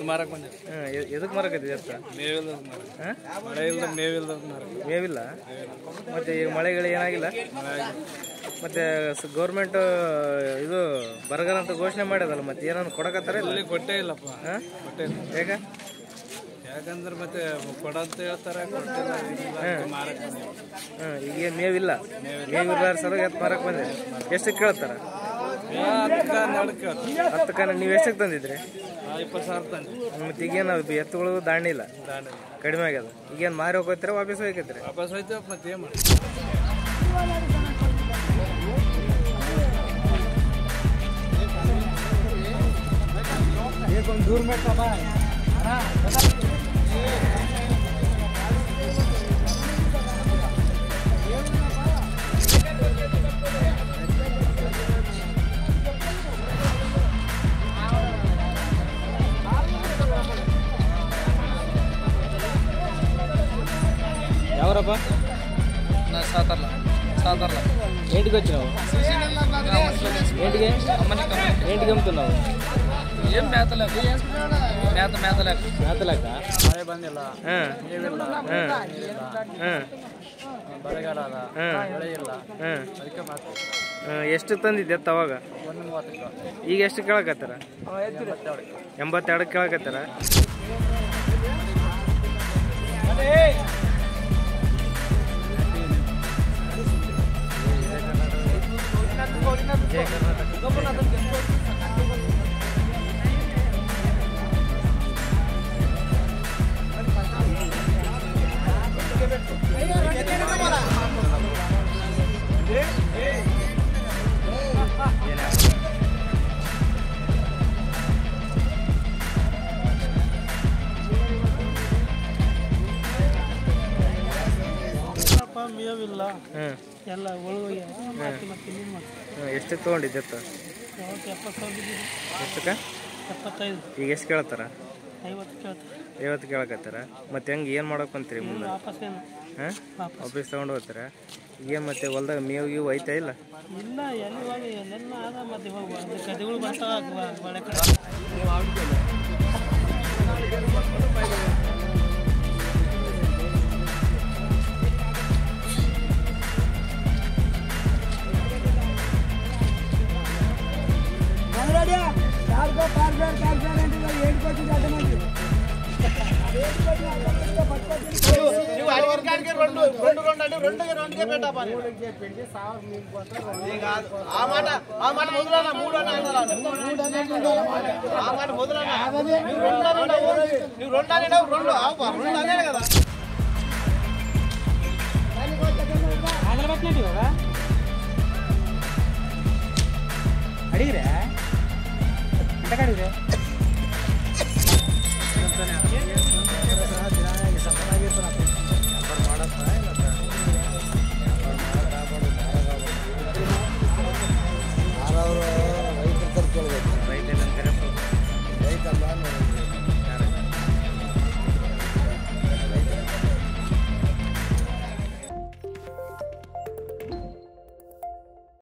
ಮಾರಕ್ ಬಂದಿರಿ ಎದಕ್ಕೆ ಮರಕತ್ತಿದೆ ಎತ್ತ ಮೇವಿಲ್ದ ಹಾಂ ಮಳೆ ಇಲ್ದ ಮೇವಿಲ್ದ ಮಾರಕ್ ಮೇವಿಲ್ಲ ಮತ್ತೆ ಈಗ ಮಳೆಗಳು ಏನಾಗಿಲ್ಲ ಮತ್ತೆ ಗೌರ್ಮೆಂಟ್ ಇದು ಬರಗಾಲ ಅಂತ ಘೋಷಣೆ ಮಾಡ್ಯದಲ್ಲ ಮತ್ತೆ ಏನಾದ್ರು ಕೊಡಕತ್ತಾರ ಇಲ್ಲ ಇಲ್ಲಿ ಕೊಟ್ಟೇ ಇಲ್ಲಪ್ಪ ಹಾಂ ಕೊಟ್ಟೇ ಇಲ್ಲ ಹೇಗ ಯಾಕಂದ್ರೆ ಮತ್ತೆ ಕೊಡಂತ ಹೇಳ್ತಾರೆ ಕೊಟ್ಟಿಲ್ಲ ಏನಿಲ್ಲ ಅದಕ್ಕೆ ಮಾರಕ್ ಬಂದಿವಿ ಹಾಂ ಈಗ ಏನ್ ಮೇವಿಲ್ಲ ಮೇವಿಲ್ಲ ಸಲ ಎತ್ತು ಮಾರಕ್ಕೆ ಬಂದೆ ಎಷ್ಟಕ್ಕೆ ಕೇಳ್ತಾರ ಅದಕ್ಕೆ ನಡ್ಕ ಹತ್ತು ಕಾನ ನೀವು ಎಷ್ಟಕ್ಕೆ ತಂದಿದ್ರಿ ಇಪ್ಪತ್ತು ಸಾವಿರ ತಂದೆ ಮತ್ತೆ ಈಗೇನು ಎತ್ತುಗಳು ದಾಣಿ ಇಲ್ಲ ದಾಂಡ ಕಡಿಮೆ ಆಗ್ಯದ ಈಗೇನು ಮಾರಿ ಹೋಗೋತೀರ ವಾಪಸ್ ಹೋಗ್ಯತ್ರಿ ವಾಪಸ್ ಹೋಯ್ತು ಮತ್ತೆ ಏನು ಮಾಡಿ ಯಾವರಪ್ಪ ಸಾತಾರ್ಲ ಸಾತಾರ್ಲ ఏంటికి వచ్చినావు ఏంటికి ఏంటికి అమ్ముతున్నావు ఏం మేతలేక మేత మేతలేక మేతలేక ಮಳೆ ಬಂದಿಲ್ಲ ಹಾಂ ನೀವಿಲ್ಲ ಹಾಂ ಹಾಂ ಬರಗಾಲ ಅದ ಹಾಂ ಮಳೆ ಇಲ್ಲ ಹಾಂ ಅದಕ್ಕೆ ಮಾತು ಎಷ್ಟು ತಂದಿದ್ದೆ ಎತ್ತು ಅವಾಗ ಒಂದು ಮೂವತ್ತಕ್ಕೆ ಈಗ ಎಷ್ಟು ಕೇಳಕತ್ತಾರ ಎಂಬತ್ತೆರಡು ಕೇಳಕತ್ತಾರ ಮೇವಿಲ್ಲ ಹ್ಞೂ ಎಲ್ಲ ಒಳಗೋಗಿ ಮತ್ತೆ ಇನ್ನೇನು ಮಾಡ್ತಾರೆ ಎಷ್ಟಕ್ಕೆ ತೊಗೊಂಡಿದ್ದೆ ಎತ್ತು ಯಾವತ್ತು ಎಪ್ಪತ್ತು ಸಾವಿರ ಬಿದ್ದಿದೆ ಎಷ್ಟಕ್ಕೆ ಎಪ್ಪತ್ತೈದು ಈಗ ಎಷ್ಟು ಕೇಳ್ತಾರ ಐವತ್ತು ಕೇಳ್ತಾರೆ ಐವತ್ತು ಕೇಳಕತ್ತಾರ ಮತ್ತೆ ಹೆಂಗೆ ಏನು ಮಾಡಕ್ಕಂತೀರಿ ಮುಂದೆ ವಾಪಸ್ ಏನು ಹಾಂ ವಾಪಸ್ ಆಫೀಸ್ ತೊಗೊಂಡು ಹೋಗ್ತಾರ ಏನು ಮತ್ತೆ ಹೊಲ್ದಾಗ ಮೇವು ಗೀವು ಐತಾ ಇಲ್ಲ ಇಲ್ಲ ಎಲ್ಲಿ ಹೋಗಿ ಎಲ್ಲೆಲ್ಲ ಆದ ಮತ್ತೆ ಹೋಗುವ ಅದು ಗದ್ದೆಗಳು ಬರ್ತಾವ ಒಳ್ಳೆ ಕಡೆ ಅಡಿಗ್ರೆ ಎಂತ ಕಡಿಗ್ರೆ